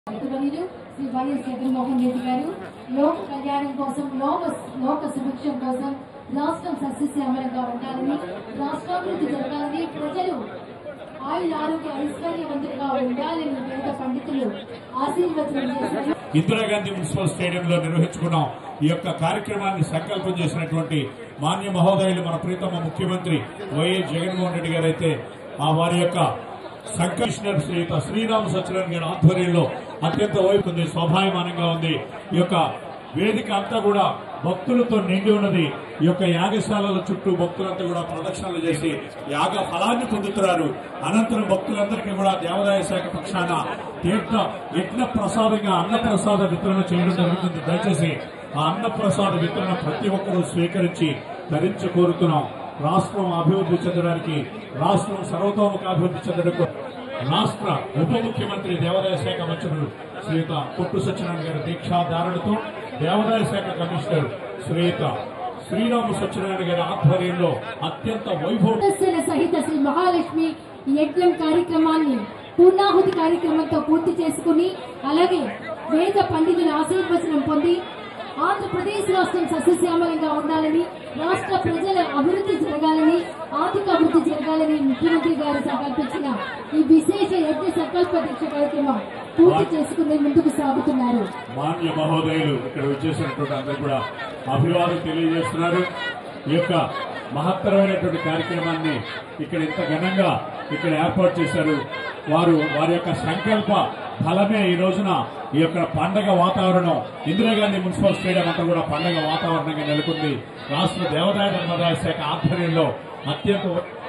మంత్రివర్యులు శ్రీ వైఎస్ జగన్మోహన్ రెడ్డి గారు లోక కళ్యాణం కోసం లోక లోక సుభిక్షం కోసం రాష్ట్రం సస్యశ్యామలంగా ఉండాలని రాష్ట్రాభివృద్ధి జరగాలని ప్రజలు ఆయుర ఆరోగ్య ఐశ్వర్యవంతులుగా ఉండాలని వేద పండితులు ఆశీర్వచనం చేశారు ఇందిరాగాంధీ మున్సిపల్ స్టేడియంలో నిర్వహించుకున్నాం ఈ యొక్క కార్యక్రమాన్ని సంకల్పం చేసినటువంటి మాన్య మహోదయులు మన ప్రీతమ ముఖ్యమంత్రి వైఎస్ జగన్మోహన్ రెడ్డి గారు అయితే ఆ వారి యొక్క సంకమిషనర్ శ్రీయుత శ్రీరామ సత్యనారాయణ గారి ఆధ్వర్యంలో అత్యంత వైపు ఉంది శోభాయమానంగా ఉంది ఈ యొక్క వేదిక అంతా కూడా భక్తులతో నిండి ఉన్నది ఈ యొక్క యాగశాలల చుట్టూ భక్తులంతా కూడా ప్రదక్షిణలు చేసి యాగ ఫలాన్ని పొందుతున్నారు అనంతరం భక్తులందరికీ కూడా దేవాదాయ శాఖ పక్షాన తీర్థ యజ్ఞ ప్రసాదంగా అన్న ప్రసాద వితరణ చేయడం జరుగుతుంది దయచేసి ఆ అన్న ప్రసాద వితరణ ప్రతి ఒక్కరూ స్వీకరించి ధరించి కోరుతున్నాం రాష్ట్రం అభివృద్ధి చెందడానికి రాష్ట్రం సర్వతోముఖ అభివృద్ధి చెందడానికి రాష్ట్ర ఉప ముఖ్యమంత్రి దేవాదాయ శాఖ మంత్రులు శ్రీయుత కొట్టు సత్యనారాయణ గారి దీక్షాధారణతో దేవాదాయ శాఖ కమిషనర్ శ్రీయుత శ్రీరామ సత్యనారాయణ గారి ఆధ్వర్యంలో అత్యంత వైభవ సదస్సుల సహిత శ్రీ మహాలక్ష్మి యజ్ఞం కార్యక్రమాన్ని పూర్ణాహుతి కార్యక్రమంతో పూర్తి చేసుకుని అలాగే వేద పండితుల ఆశీర్వచనం పొంది ఆంధ్రప్రదేశ్ రాష్ట్రం సస్యశ్యామలంగా ఉండాలని రాష్ట్ర ప్రజల అభివృద్ధి జరగాలని ఆర్థిక అభివృద్ధి జరగాలని ముఖ్యమంత్రి గారు సంకల్పించిన ఈ విశేష యజ్ఞ సంకల్ప దీక్ష కార్యక్రమం పూర్తి చేసుకుని ముందుకు సాగుతున్నారు మాన్య మహోదయులు ఇక్కడ వచ్చేసినటువంటి అందరూ కూడా అభివాదం తెలియజేస్తున్నారు ఈ యొక్క మహత్తరమైనటువంటి కార్యక్రమాన్ని ఇక్కడ ఇంత ఘనంగా ఇక్కడ ఏర్పాటు చేశారు వారు వారి యొక్క సంకల్ప ఫలమే ఈ రోజున ఈ యొక్క పండగ వాతావరణం ఇందిరాగాంధీ మున్సిపల్ స్టేడియం అంతా కూడా పండగ వాతావరణంగా నెలకొంది రాష్ట్ర దేవాదాయ ధర్మాదాయ శాఖ ఆధ్వర్యంలో అత్యంత